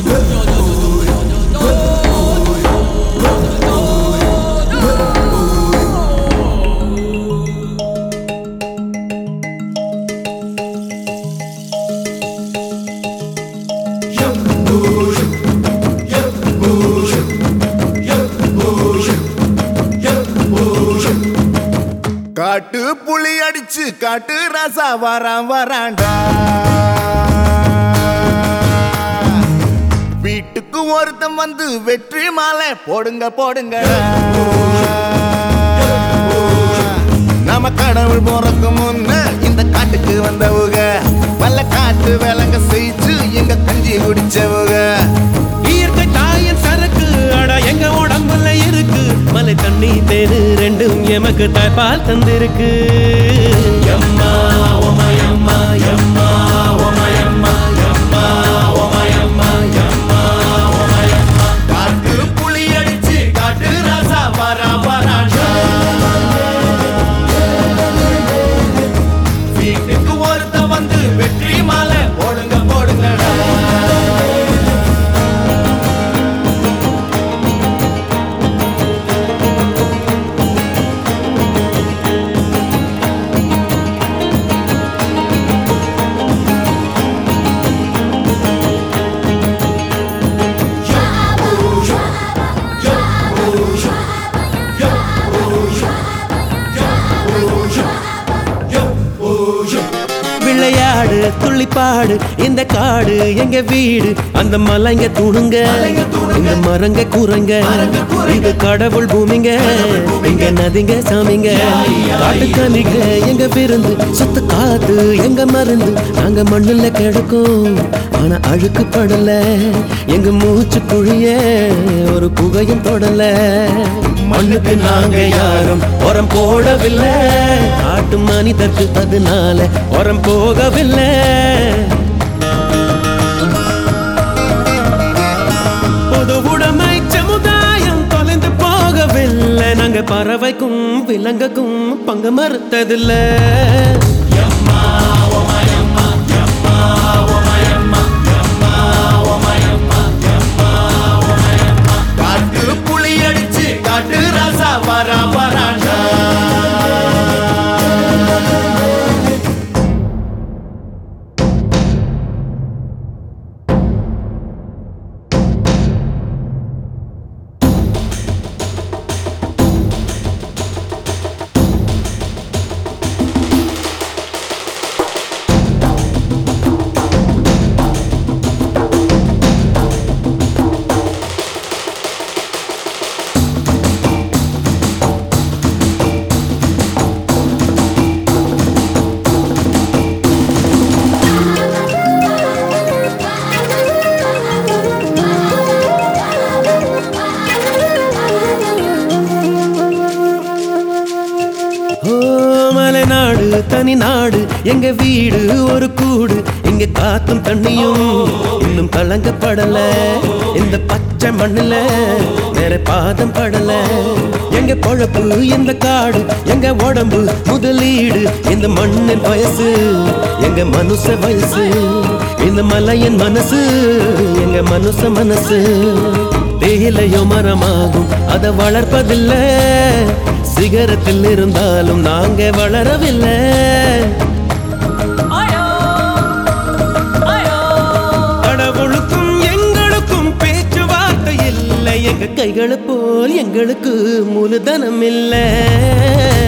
காட்டு புலி அடிச்சு காட்டு ரசா வரான் வரான்டா வீட்டுக்கு ஒருத்தன் வந்து வெற்றி மாலை போடுங்க போடுங்க நம்ம கடவுள் போறக்கு முன்ன இந்த காட்டுக்கு வந்தவுக பல காட்டு விலங்க செய்து எங்க கஞ்சி குடிச்சவுக இயற்கை தாயின் சரக்கு அட எங்க உடம்புல இருக்கு மலை தண்ணி தேனு ரெண்டும் எமக்கு தாய்ப்பால் தந்திருக்கு எம்மா ஒமயம்மா எம்மா ஒமயம்மா எம்மா ஒமயம்மா எம்மா காட்டு புலி அடிச்சு காட்டு ரசா வரா வரான்டா வீட்டுக்கு ஒருத்த வந்து வெற்றி மாலை போடுங்க போடுங்கடா விளையாடு துள்ளிப்பாடு இந்த காடு எங்க வீடு அந்த மலைங்க தூணுங்க இந்த மரங்க கூறங்க இது கடவுள் பூமிங்க இங்க நதிங்க சாமிங்க காட்டுக்காலிங்க எங்க விருந்து சுத்த காத்து எங்க மருந்து நாங்க மண்ணுல கிடக்கும் ஆனா அழுக்கு படல எங்க மூச்சு குழிய ஒரு புகையும் தொடல மண்ணுக்கு நாங்க யாரும் உரம் போடவில்லை காட்டு மனிதருக்கு அதனால உரம் போகவில்லை பொது உடைமை சமுதாயம் தொலைந்து போகவில்லை நாங்க பறவைக்கும் விலங்குக்கும் பங்கு மறுத்ததில்லை காட்டு புலி அடிச்சு காட்டு ரசா வரா வரான்டா ஓ மலைநாடு தனி நாடு எங்க வீடு ஒரு கூடு இங்க காத்தும் தண்ணியும் இன்னும் கலங்கப்படல இந்த பச்சை மண்ணுல வேற பாதம் படல எங்க பொழப்பு இந்த காடு எங்க உடம்பு முதலீடு இந்த மண்ணின் வயசு எங்க மனுஷ வயசு இந்த மலையின் மனசு எங்க மனுஷ மனசு தேயிலையோ மரமாகும் அதை வளர்ப்பதில்லை சிகரத்தில் இருந்தாலும் நாங்க வளரவில்லை கடவுளுக்கும் எங்களுக்கும் பேச்சுவார்த்தை இல்லை எங்க கைகளை போல் எங்களுக்கு மூலதனம் இல்லை